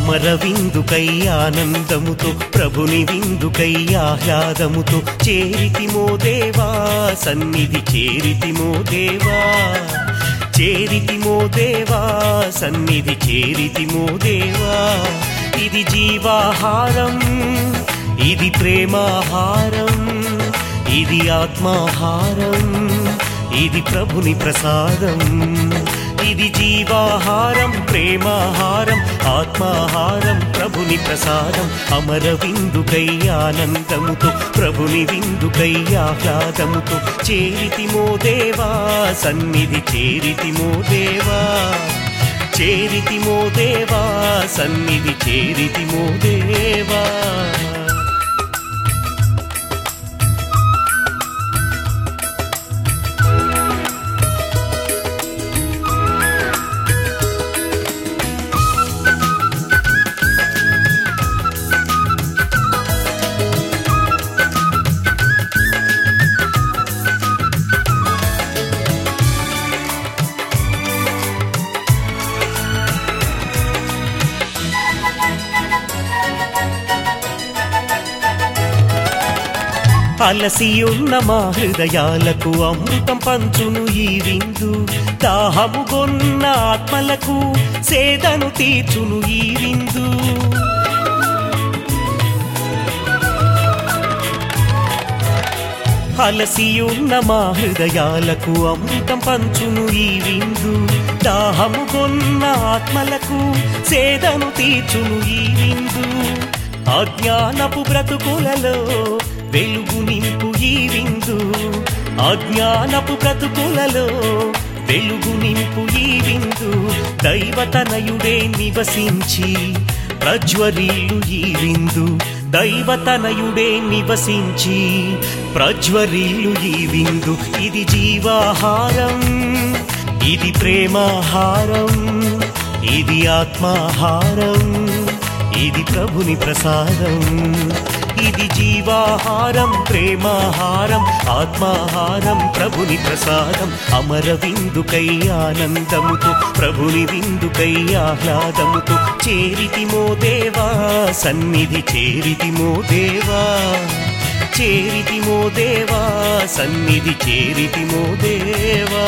అమర విందుకై ఆనందముతో ప్రభుని విందుకై ఆహ్లాదముతో చేరితిమో దేవా సన్నిధి చేరితిమో దేవా చేరితిమో దేవా సన్నిధి చేరితిమో దేవా ఇది జీవాహారం ఇది ప్రేమాహారం ఇది ఆత్మాహారం ఇది ప్రభుని ప్రసాదం ఇది జీవాహారం ప్రేమాహారం ఆత్మాహారం ప్రభుని ప్రసాదం అమర విందుకై ఆనందముతో ప్రభుని విందుకై ఆహ్లాదముతో చేరితిమో దేవా సన్నిధి చేరితిమో దేవా చేరితిమో దేవా సన్నిధి చేరితిమో దేవా అలసియున్న మా హృదయాలకు అమృతం పంచును ఈ విందు దాహముగొన్న ఆత్మలకు సేదను తీర్చును ఈ విందు అలసియున్న మా హృదయాలకు అమృతం పంచును ఈ విందు దాహముగొన్న ఆత్మలకు సేదను తీర్చును ఈ విందు అజ్ఞానపు బ్రతుకులలో వెలుగు నింపు ఈ విందు అజ్ఞానపు బ్రతుకులలో వెలుగు నింపు ఈ విందు దైవతనయుడే నివసించి ప్రజ్వరీలు ఈ విందు దైవతనయుడే నివసించి ప్రజ్వరీలు ఈ విందు ఇది జీవాహారం ఇది ప్రేమాహారం ఇది ఆత్మాహారం ఇది ప్రభుని ప్రసాదం ఇది జీవాహారం ప్రేమాహారం ఆత్మాహారం ప్రభుని ప్రసాదం అమర విందుకై ఆనందముతో ప్రభుని విందుకై ఆహ్లాదముతో చేరితిమో దేవా సన్నిధి చేరితిమో దేవా చేరితిమో దేవా సన్నిధి చేరితిమో దేవా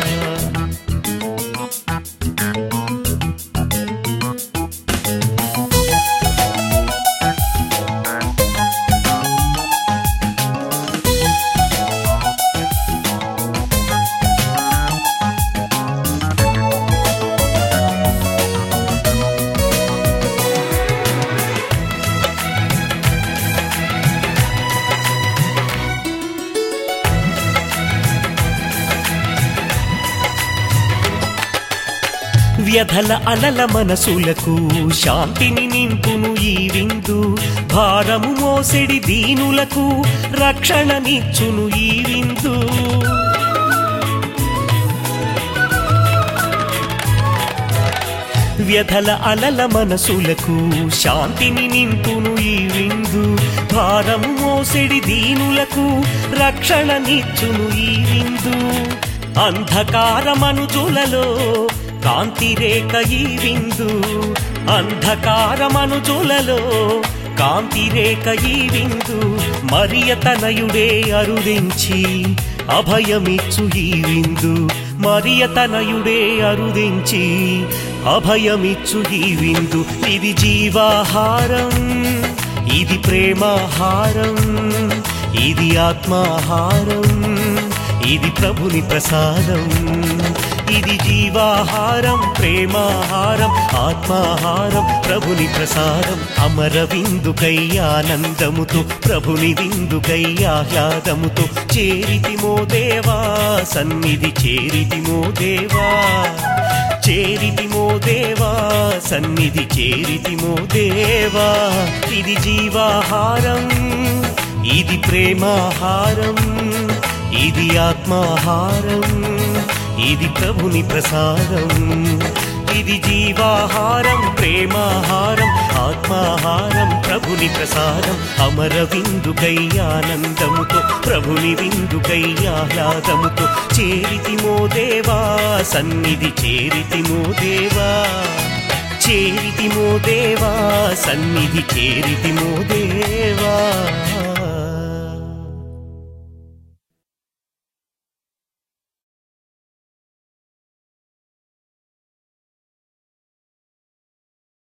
వ్యధల అలల మనసులకు శాంతిని నింపును ఈ విందు భారము మోసెడి దీనులకు రక్షణనిచ్చును ఈ విందు వ్యధల అలల మనసులకు శాంతిని నింపును ఈ విందు భారము మోసెడి దీనులకు రక్షణనిచ్చును ఈ విందు అంధకారమనుజులలో కాంతి రేఖ ఈ విందు అంధకారమనుజులలో కాంతి రేఖ ఈ విందు మరియ తనయుడే అరుదించి అభయమిచ్చు ఈ విందు మరియ తనయుడే అరుదించి అభయమిచ్చు ఈ విందు ఇది జీవాహారం ఇది ప్రేమాహారం ఇది ఆత్మాహారం ఇది ప్రభుని ప్రసాదం ఇది జీవాహారం ప్రేమాహారం ఆత్మాహారం ప్రభుని ప్రసాదం అమర విందుకై ఆనందముతో ప్రభుని విందుకై ఆహ్లాదముతో చేరితిమో దేవా సన్నిధి చేరితిమో దేవా చేరితిమో దేవా సన్నిధి చేరితిమో దేవా ఇది జీవాహారం ఇది ప్రేమాహారం ఇది ఆత్మాహారం ఇది ప్రభుని ప్రసాదం ఇది జీవాహారం ప్రేమాహారం ఆత్మాహారం ప్రభుని ప్రసాదం అమర విందుకై ఆనందముతో ప్రభుని విందుకై ఆహ్లాదముతో చేరితిమో దేవా సన్నిధి చేరితిమో దేవా చేరితిమో దేవా సన్నిధి చేరితిమో దేవా